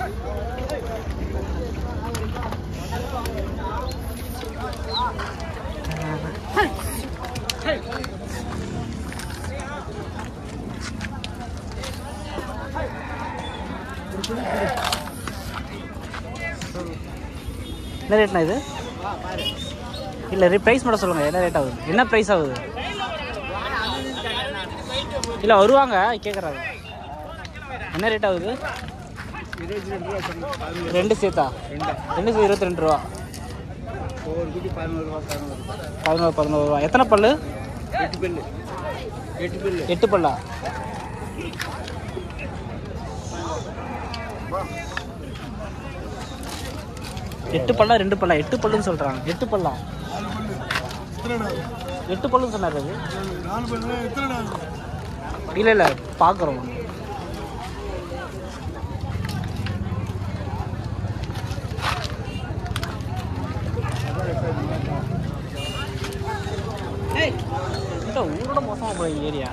என்ன ரேட்ண்ணா இது இல்லை ப்ரைஸ் மட்டும் சொல்லுங்கள் என்ன ரேட் ஆகுது என்ன ப்ரைஸ் ஆகுது இல்லை வருவாங்க கேட்குறாங்க என்ன ரேட் ஆகுது இருபத்தி ரெண்டு ரூபா சொன்னேன் பதினோரு ரெண்டு சேர்த்தா ரெண்டு ரெண்டு சேர்த்து இருபத்தி ரெண்டு ரூபா ஒவ்வொரு குட்டி பதினோரு ரூபா பதினோரு ரூபா பதினோரு பதினோரு ரூபா எத்தனை பல்லு எட்டு பில்லு எட்டு பில்லு எட்டு பல்லா எட்டு பல்லா ரெண்டு பல்லா எட்டு பல்லுன்னு சொல்றாங்க எட்டு பல்லா எட்டு பல்லுன்னு சொன்னாரு அது நாலு பில்லு எத்தனை இல்லை இல்லை பார்க்குறோம் இந்த ஊரோட மோசமாக போய் ஏரியா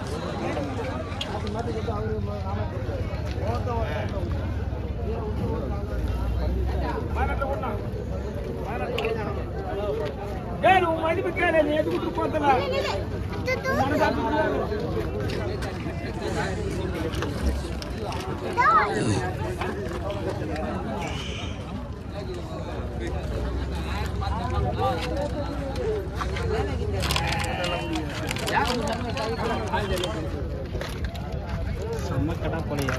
செம்ம கடா போலியா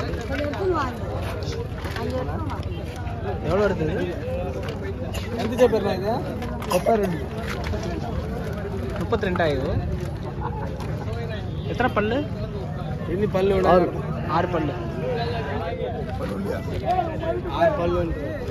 எவ்வளோ வருது எந்த பேர் இது முப்பது ரெண்டு முப்பத்தி ரெண்டாயிரம் எத்தனை பல்லு எண்ணி பல்லு விட ஆறு ஆறு பல்லு ஆறு பல்லு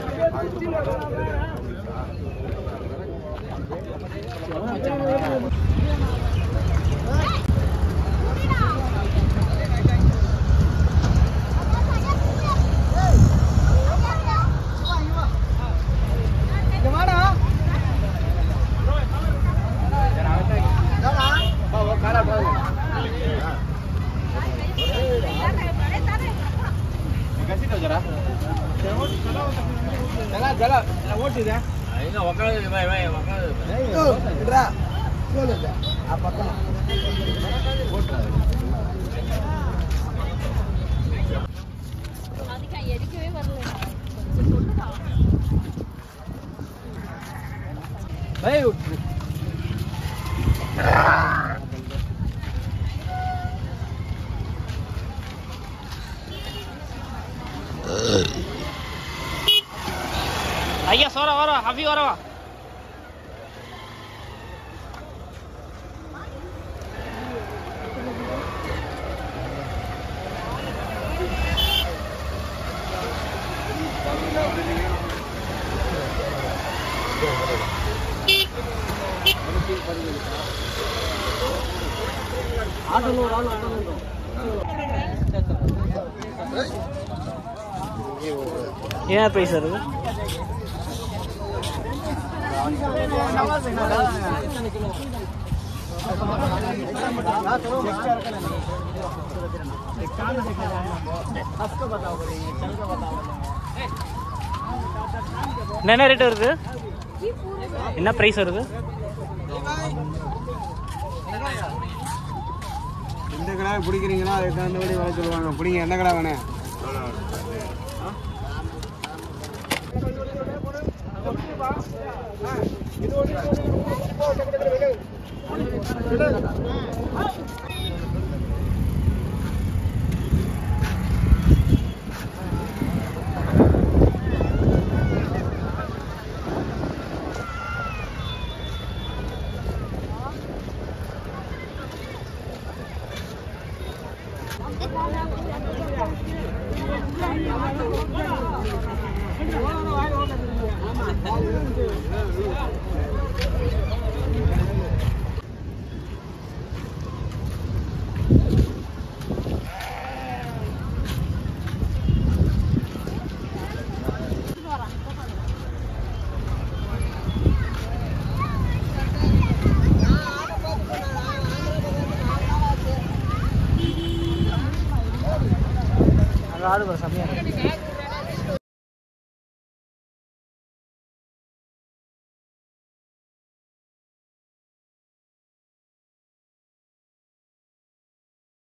ఓటిదా ఆ పక్కన எரிக்கவே வரல ஐயா சோரா வரவா ஹபி வரவா ஏன் ப்ரைஸ் வருது என்ன ரேட் வருது என்ன ப்ரைஸ் வருது எந்த கடை பிடிக்கிறீங்களோ அதுக்கு தகுந்தபடி வர சொல்லுவாங்க பிடிங்க எந்த கடை வேணே